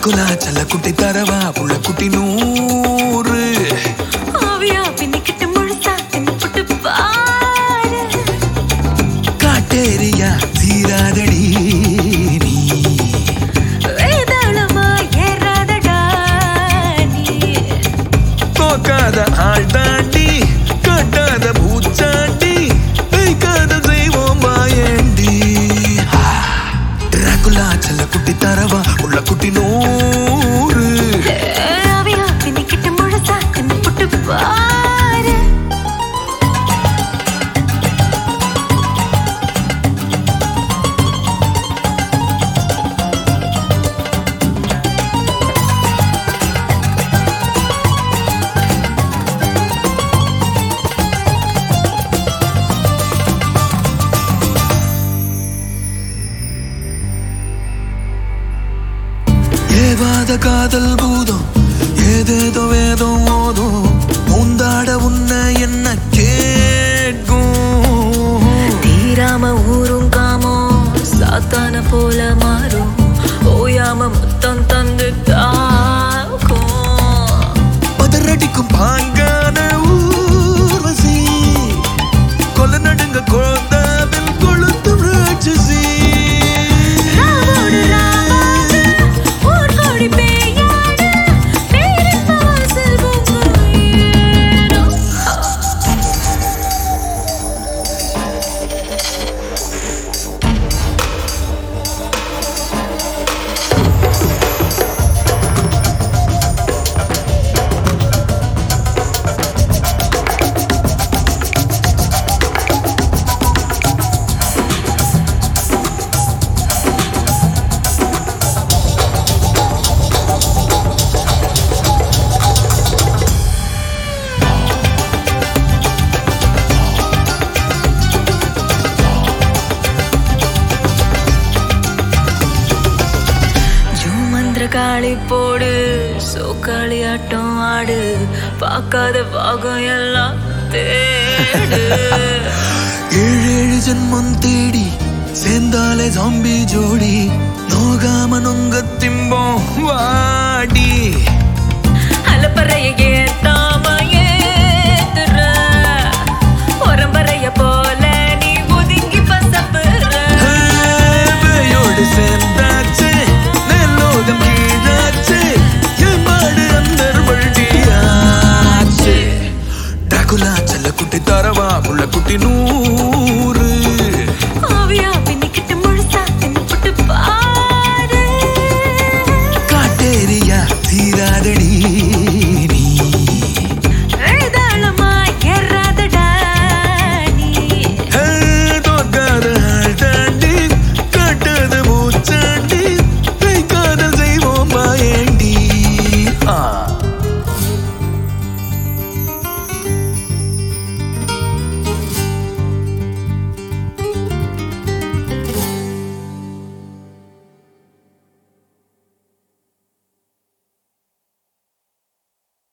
Dracula செல்ல குட்டி தரவா புள்ள குட்டி நூறு ஆவியா பின்னிக்கிட்டு முழுசா தின்னுபுட்டு பாரு காட்டேரியா தீராதடி நீ வேதாளமா ஏறாதடா நீ தோக்காத ஆள் தாண்டி கட்டாத பூச்சாண்டி வைக்காத தெய்வம் மாயண்டி டிராகுலா செல்ல குட்டி தரவா உள்ள குட்டி நூறு ஆவியா பின்னிக்கிட்டு முழுசா தின்னுபுட்டு பாரு ஏவாத காதல் பூதம் ஏதேதோ வேதம் ஓதும் முந்தாட உன்னை என்ன கேட்கும் தீராம ஊரும் காமம் சாத்தான போல மாறும் ஓயாம மொத்தம் தந்து தாக்கும் பதறடிக்கும் பாங்கான ஊர்வசி கொல நடுங்க குழந்தாவில் கொளுத்தும் ராட்சசி ராவோடு ராவாக ஊர் கோடி பேயாட பேரின்ப வாசல் பூங்குயிரோ. ஜூமந்திர காளி போடு சோக்காளி ஆட்டம் ஆடு பார்க்காத பாகம் எல்லாம் தேடு ஏழு ஏழு ஜென்மம் தேடி சேர்ந்தாலே ஜாம்பி ஜோடி நோகாம நொங்க திம்போம் வாடி அலப்பறைய ஏத்தாம ஏத்துற உரம்பறைய போல நீ ஒதுங்கி பசப்புற வேயோடு சேர்ந்தாச்சு நெல்லோகம் கீழாச்சு என் மாடு அந்தர் வழியாச்சு டாகுலா செல்ல குட்டி தரவா புள்ள குட்டி நூறு